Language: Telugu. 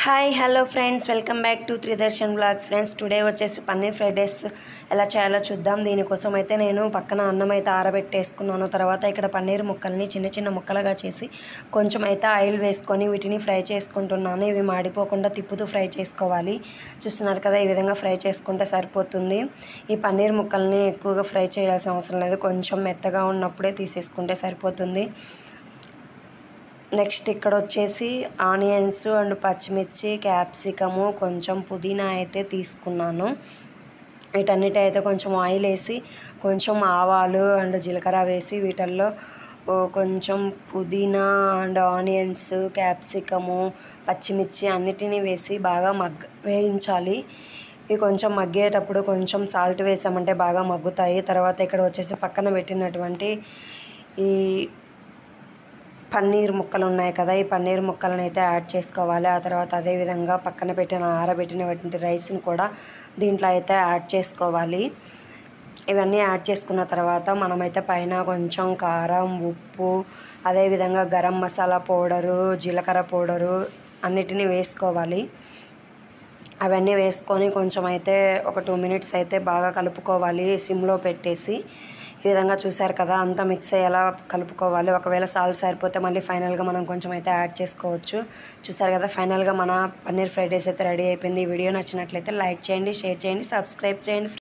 hi hello friends welcome back to Tridarshan blogs friends today వచ్చేసి పన్నీర్ ఫ్రైడ్ రైస్ ఎలా చేయాలో చూద్దాం దీనికోసం అయితే నేను పక్కన అన్నం అయితే ఆరబెట్టేసుకున్నాను తర్వాత ఇక్కడ పన్నీర్ ముక్కల్ని చిన్న చిన్న ముక్కలుగా చేసి కొంచెం అయితే ఆయిల్ వేసుకొని వీటిని ఫ్రై చేసుకుంటున్నాను ఇవి మాడిపోకుండా తిప్పుతూ ఫ్రై చేసుకోవాలి చూస్తున్నారు కదా ఈ విధంగా ఫ్రై చేసుకుంటే సరిపోతుంది ఈ పన్నీర్ ముక్కల్ని ఎక్కువగా ఫ్రై చేయాల్సిన అవసరం లేదు కొంచెం మెత్తగా ఉన్నప్పుడే తీసేసుకుంటే సరిపోతుంది నెక్స్ట్ ఇక్కడ వచ్చేసి ఆనియన్స్ అండ్ పచ్చిమిర్చి క్యాప్సికము కొంచెం పుదీనా అయితే తీసుకున్నాను వీటన్నిటి అయితే కొంచెం ఆయిల్ వేసి కొంచెం ఆవాలు అండ్ జీలకర్ర వేసి వీటిల్లో ఓ కొంచెం పుదీనా అండ్ ఆనియన్స్ క్యాప్సికము పచ్చిమిర్చి అన్నిటినీ వేసి బాగా మగ్గ వేయించాలి ఇవి కొంచెం మగ్గేటప్పుడు కొంచెం సాల్ట్ వేసామంటే బాగా మగ్గుతాయి తర్వాత ఇక్కడ వచ్చేసి పక్కన పెట్టినటువంటి ఈ పన్నీర్ ముక్కలు ఉన్నాయి కదా ఈ పన్నీర్ ముక్కలను అయితే యాడ్ చేసుకోవాలి ఆ తర్వాత అదేవిధంగా పక్కన పెట్టిన ఆరబెట్టినటువంటి రైస్ని కూడా దీంట్లో అయితే యాడ్ చేసుకోవాలి ఇవన్నీ యాడ్ చేసుకున్న తర్వాత మనమైతే పైన కొంచెం కారం ఉప్పు అదేవిధంగా గరం మసాలా పౌడరు జీలకర్ర పౌడరు అన్నిటినీ వేసుకోవాలి అవన్నీ వేసుకొని కొంచెం అయితే ఒక టూ మినిట్స్ అయితే బాగా కలుపుకోవాలి సిమ్లో పెట్టేసి ఈ విధంగా చూసారు కదా అంతా మిక్స్ అయ్యేలా కలుపుకోవాలి ఒకవేళ సాల్ట్ సరిపోతే మళ్ళీ ఫైనల్గా మనం కొంచెం అయితే యాడ్ చేసుకోవచ్చు చూసారు కదా ఫైనల్గా మన పన్నీర్ ఫ్రైడ్ రైస్ అయితే రెడీ అయిపోయింది ఈ వీడియో నచ్చినట్లయితే లైక్ చేయండి షేర్ చేయండి సబ్స్క్రైబ్ చేయండి